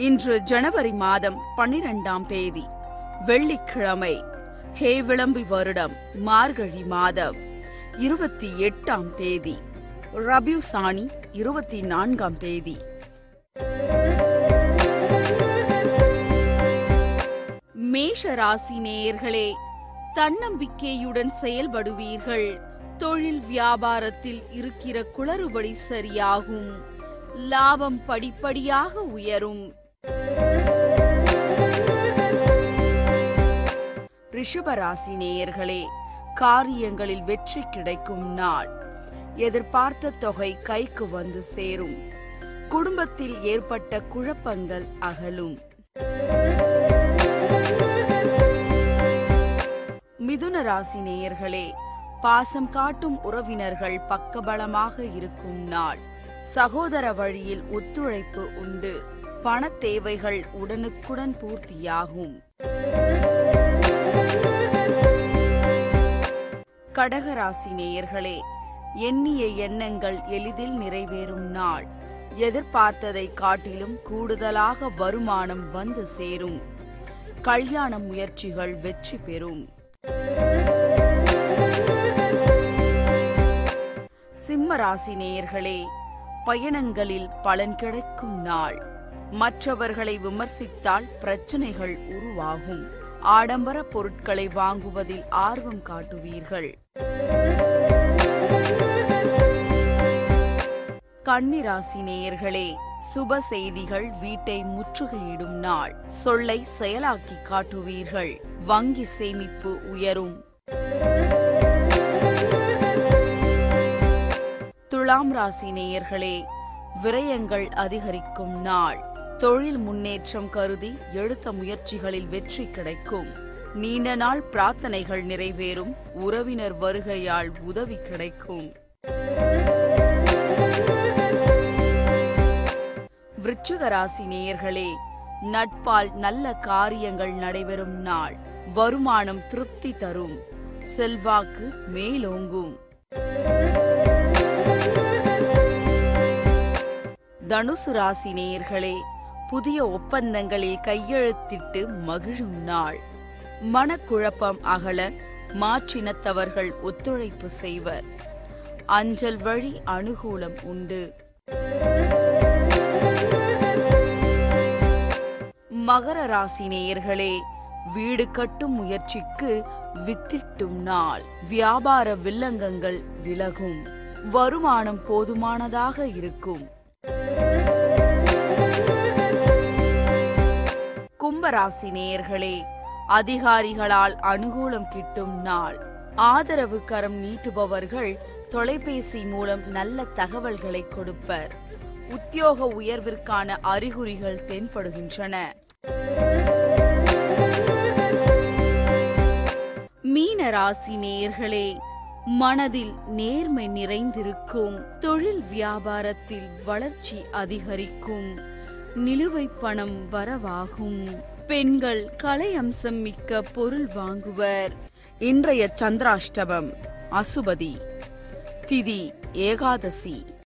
இன்று ஜனவரி மாதம் பன்னிரெண்டாம் தேதி வெள்ளிக்கிழமை ஹே விளம்பி வருடம் மார்கழி மாதம் இருபத்தி எட்டாம் தேதி ரபியூ சாணி இருபத்தி நான்காம் தேதி மேஷ ராசி நேயர்களே தன்னம்பிக்கையுடன் செயல்படுவீர்கள் தொழில் வியாபாரத்தில் இருக்கிற குளறுபடி சரியாகும் லாபம் படிப்படியாக உயரும் ரிஷபராசி நேயர்களே காரியங்களில் வெற்றி கிடைக்கும் நாள் எதிர்பார்த்த தொகை கைக்கு வந்து சேரும் குடும்பத்தில் ஏற்பட்ட குழப்பங்கள் அகலும் மிதுன ராசி நேயர்களே பாசம் காட்டும் உறவினர்கள் பக்கபலமாக இருக்கும் நாள் சகோதர வழியில் ஒத்துழைப்பு உண்டு பணத் தேவைகள் உடனுக்குடன் பூர்த்தியாகும் கடகராசி நேயர்களே எண்ணிய எண்ணங்கள் எளிதில் நிறைவேறும் நாள் எதிர்பார்த்ததை காட்டிலும் கூடுதலாக வருமானம் வந்து சேரும் கல்யாண முயற்சிகள் வெற்றி பெறும் சிம்ம ராசி நேயர்களே பயணங்களில் பலன் கிடைக்கும் நாள் மற்றவர்களை விமர்சித்தால் பிரச்சனைகள் உருவாகும் ஆடம்பர பொருட்களை வாங்குவதில் ஆர்வம் காட்டுவீர்கள் கன்னிராசி நேயர்களே சுப செய்திகள் வீட்டை முற்றுகையிடும் நாள் சொல்லை செயலாக்கி காட்டுவீர்கள் வங்கி சேமிப்பு உயரும் துலாம் ராசி நேயர்களே விரயங்கள் அதிகரிக்கும் நாள் தொழில் முன்னேற்றம் கருதி எடுத்த முயற்சிகளில் வெற்றி கிடைக்கும் நீண்ட நாள் பிரார்த்தனைகள் நிறைவேறும் உறவினர் வருகையால் உதவி கிடைக்கும் விருச்சிக ராசி நேயர்களே நட்பால் நல்ல காரியங்கள் நடைபெறும் நாள் வருமானம் திருப்தி தரும் செல்வாக்கு மேலோங்கும் தனுசு ராசி நேயர்களே புதிய ஒப்பந்தங்களில் கையெழுத்திட்டு மகிழும் நாள் மனக்குழப்பம் அகல மாற்றினத்தவர்கள் ஒத்துழைப்பு செய்வர் அஞ்சல் வழி அனுகூலம் உண்டு மகர ராசி நேயர்களே வீடு கட்டும் முயற்சிக்கு வித்திட்டும் நாள் வியாபார வில்லங்கங்கள் விலகும் வருமானம் போதுமானதாக இருக்கும் கும்பராசி நேயர்களே அதிகாரிகளால் அனுகூலம் கிட்டும் நாள் ஆதரவு கரம் நீட்டுபவர்கள் தொலைபேசி மூலம் நல்ல தகவல்களை கொடுப்பர் உத்தியோக உயர்விற்கான அறிகுறிகள் தென்படுகின்றன மீன ராசி நேயர்களே மனதில் நேர்மை நிறைந்திருக்கும் தொழில் வியாபாரத்தில் வளர்ச்சி அதிகரிக்கும் நிலுவைப் பணம் வரவாகும் பெண்கள் கலை அம்சம் மிக்க பொருள் வாங்குவர் இன்றைய சந்திராஷ்டமம் அசுபதி திதி ஏகாதசி